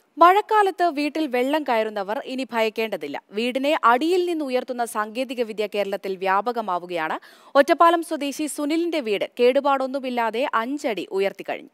മഴക്കാലത്ത് വീട്ടിൽ വെള്ളം കയറുന്നവർ ഇനി ഭയക്കേണ്ടതില്ല വീടിനെ അടിയിൽ നിന്ന് ഉയർത്തുന്ന സാങ്കേതിക വിദ്യ കേരളത്തിൽ വ്യാപകമാവുകയാണ് ഒറ്റപ്പാലം സ്വദേശി സുനിലിന്റെ വീട് കേടുപാടൊന്നുമില്ലാതെ അഞ്ചടി ഉയർത്തിക്കഴിഞ്ഞു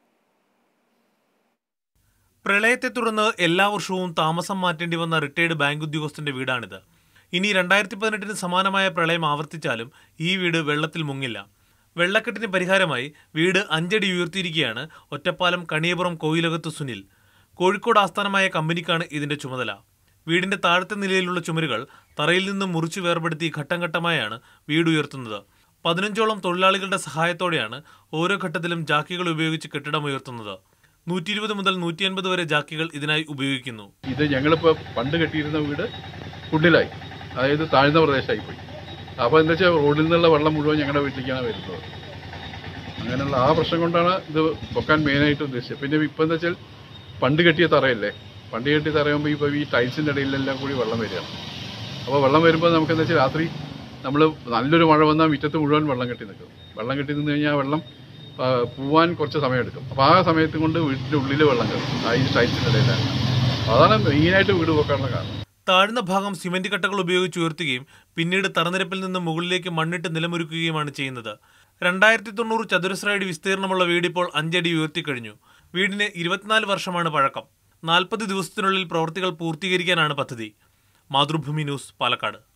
പ്രളയത്തെ തുടർന്ന് എല്ലാ വർഷവും താമസം മാറ്റേണ്ടി വന്ന റിട്ടയർഡ് ബാങ്ക് ഉദ്യോഗസ്ഥന്റെ വീടാണിത് ഇനി രണ്ടായിരത്തി പതിനെട്ടിന് സമാനമായ പ്രളയം ആവർത്തിച്ചാലും ഈ വീട് വെള്ളത്തിൽ മുങ്ങില്ല വെള്ളക്കെട്ടിന് പരിഹാരമായി വീട് അഞ്ചടി ഉയർത്തിയിരിക്കുകയാണ് ഒറ്റപ്പാലം കണിയപുറം കോയിലകത്ത് സുനിൽ കോഴിക്കോട് ആസ്ഥാനമായ കമ്പനിക്കാണ് ഇതിന്റെ ചുമതല വീടിന്റെ താഴത്തെ നിലയിലുള്ള ചുമരുകൾ തറയിൽ നിന്ന് മുറിച്ചു വേർപെടുത്തി ഘട്ടം ഘട്ടമായാണ് വീട് ഉയർത്തുന്നത് പതിനഞ്ചോളം തൊഴിലാളികളുടെ സഹായത്തോടെയാണ് ഓരോ ഘട്ടത്തിലും ജാക്കികൾ ഉപയോഗിച്ച് കെട്ടിടം ഉയർത്തുന്നത് നൂറ്റി ഇരുപത് മുതൽ നൂറ്റി അൻപത് വരെ ജാക്കികൾ ഇതിനായി ഉപയോഗിക്കുന്നു ഇത് ഞങ്ങളിപ്പോൾ പണ്ട് കെട്ടിയിരുന്ന വീട് കുണ്ടിലായി അതായത് താഴ്ന്ന പ്രദേശമായി പോയി അപ്പോൾ എന്താ വെച്ചാൽ റോഡിൽ നിന്നുള്ള വെള്ളം മുഴുവൻ ഞങ്ങളുടെ വീട്ടിലേക്കാണ് വരുന്നത് അങ്ങനെയുള്ള ആ പ്രശ്നം കൊണ്ടാണ് ഇത് പൊക്കാൻ മെയിനായിട്ട് ഉദ്ദേശിച്ചത് പിന്നെ ഇപ്പം എന്താ വെച്ചാൽ പണ്ട് കെട്ടിയ തറയല്ലേ പണ്ട് കെട്ടിയ തറയാകുമ്പോൾ ഇപ്പോൾ ഈ ടൈൽസിൻ്റെ ഇടയിലെല്ലാം കൂടി വെള്ളം വരികയാണ് അപ്പോൾ വെള്ളം വരുമ്പോൾ നമുക്ക് എന്താ വെച്ചാൽ രാത്രി നമ്മൾ നല്ലൊരു മഴ വന്നാൽ മുറ്റത്ത് മുഴുവൻ വെള്ളം കെട്ടി നിൽക്കും വെള്ളം കെട്ടി നിന്ന് കഴിഞ്ഞാൽ ആ വെള്ളം ആ, പോവാൻ കുറച്ച് സമയമെടുക്കും അപ്പോൾ ആ സമയത്ത് കൊണ്ട് വീട്ടിൻ്റെ ഉള്ളിൽ വെള്ളം കയറും ആ ഈ ടൈൽസിൻ്റെ ഇടയിലാണ് അതാണ് മെയിനായിട്ട് വീട് വെക്കാനുള്ള കാരണം താഴ്ന്ന ഭാഗം സിമന്റ് കട്ടകൾ ഉപയോഗിച്ച് ഉയർത്തുകയും പിന്നീട് തറനിരപ്പിൽ നിന്ന് മുകളിലേക്ക് മണ്ണിട്ട് നിലമൊരുക്കുകയുമാണ് ചെയ്യുന്നത് രണ്ടായിരത്തി തൊണ്ണൂറ് ചതുരശ്ര അടി വിസ്തീർണമുള്ള വീട് ഇപ്പോൾ അഞ്ചടി ഉയർത്തിക്കഴിഞ്ഞു വീടിന് ഇരുപത്തിനാല് വർഷമാണ് പഴക്കം നാൽപ്പത് ദിവസത്തിനുള്ളിൽ പ്രവൃത്തികൾ പൂർത്തീകരിക്കാനാണ് പദ്ധതി മാതൃഭൂമി ന്യൂസ് പാലക്കാട്